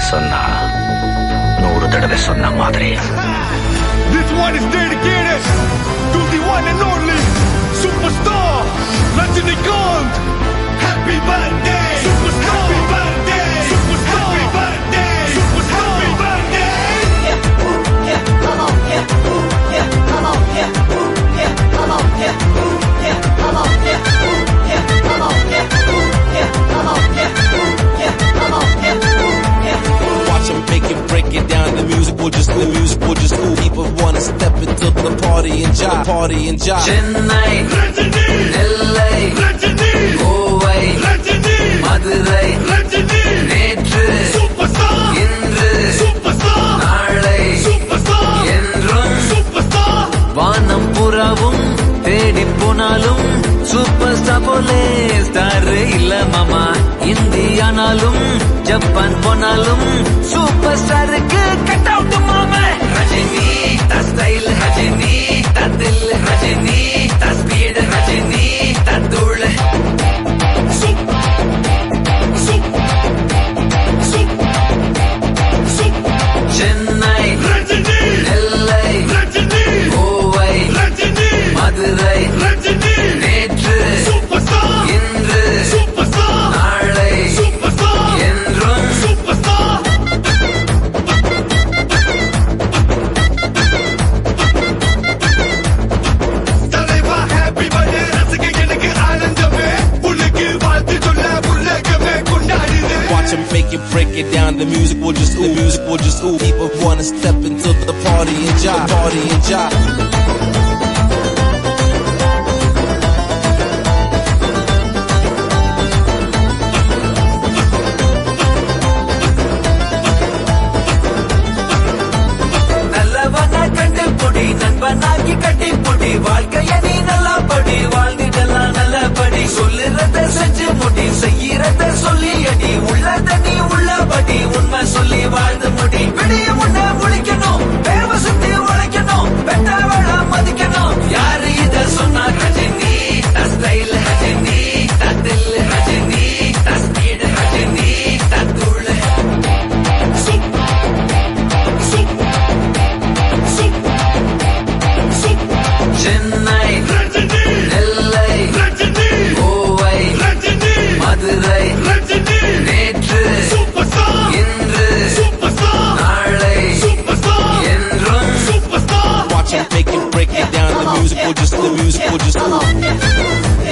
தடவை சொன்னா நூறு தடவை சொன்ன மாதிரி This one is dedicated to the one and only superstar Rajinikanth. Happy birthday, superstar. Happy birthday, superstar. Happy birthday, superstar. Happy birthday. Watch them make it, break it down. The music will just, the music will just move. People wanna step into the party and jive, party and jive. Chennai Rajini, Nellai Rajini, Kovai Rajini, Madurai Rajini. நேற்று Superstar, இன்று superstar, நாளை superstar, என்றும் superstar. வானம் புறாவும் தேடி போனாலும் super star போலே star இல்ல மாமா இந்தியானாலும் ஜப்பான் போனாலும் சூப்பர் ஸ்டாருக்கு கட் அவுட் மாமா ரஜினி ஸ்டைல் ரஜினி தில் ரஜினி ஸ்பீட் ரஜினி தூள் Sup, sup, sup, sup. Chennai Rajini, நெல்லை Rajini, Kovai Rajini, Madurai Rajini. நேற்று Superstar, இன்று superstar, நாளை superstar, என்றும் superstar. தலைவா happy birthday ரசிக எனக்கு ஆனந்தமே உனக்கு வாழ்த்து சொல்ல உலகமே கொண்டாடுது Watch them make it, break it down. The music will just, the music will just ooh. People wanna step into the party and jive, party and jive. நல்லவன கண்டு பொடி நண்பனாகி கட்டி பொடி வாழ்க்கைய நீ நல்லா படி வாழ்ந்திடலாம் நல்லபடி சொல்லுறத செஞ்சு முடி செய்யறத சொல்லி அடி உள்ளத நீ உள்ளபடி உண்மை சொல்லி வாழ்ந்து முடி விடிய முன்ன முழிக்கணும் தேர்வு சுத்தி உழைக்கணும் பெற்ற வேள மதிக்கணும் யாரு இத சொன்னா ரஜினி ஸ்டைல் ரஜினி தில் ரஜினி ஸ்பீட் ரஜினி தூள் Sup, sup, sup, sup. Chennai Rajini, நெல்லை Rajini, Kovai Rajini, Madurai Rajini. நேற்று Superstar, இன்று superstar, நாளை superstar, என்றும் superstar. Watch them make it, break it down. The music will just, the music will just ooh.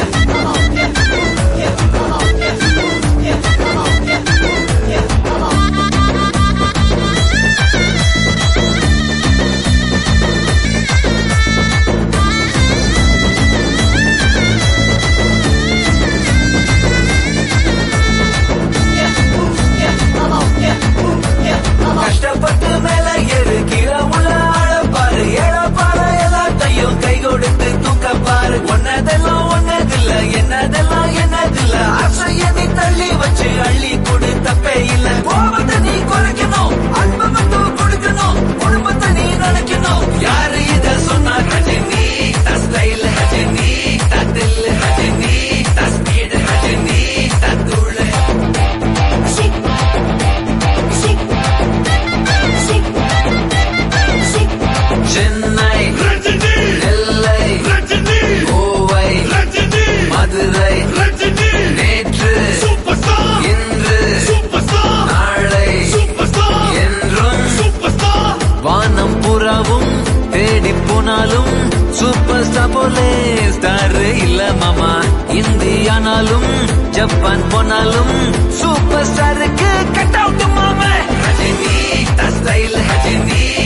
கஷ்டப்பட்டு மேல ஏறு கீழே உள்ள ஆழப்பாரு ஏழப்பாரு எல்லாத்தையும் கை கொடுத்து தூக்க பாரு ஒன்னதெல்லாம் ஒன்னதில்ல என்னதெல்லாம் என்னதில்ல ஆசைய நீ தள்ளி வச்சு அள்ளி கொடு தப்பே இல்ல கோபத்தை நீ குறைக்கணும் அன்பை மட்டும் கொடுக்கணும் குடும்பத்தை நீ நினைக்கணும் யாரு இத சொன்னா ரஜினி ஸ்டைல் ரஜினி தில் ரஜினி ஸ்பீட் ரஜினி தூள் Sup, sup, sup, sup. Chennai Rajini, நெல்லை Rajini, Kovai Rajini, Madurai Rajini. நேற்று Superstar, இன்று superstar, நாளை superstar, என்றும் superstar. வானம் புறாவும் தேடி போனாலும் சூப்பர் ஸ்டார் போலே ஸ்டார் இல்ல மாமா இந்தியானாலும் ஜப்பான் போனாலும் சூப்பர் ஸ்டாருக்கு கட் அவுட் மாமா ரஜினி ஸ்டைல் ரஜினி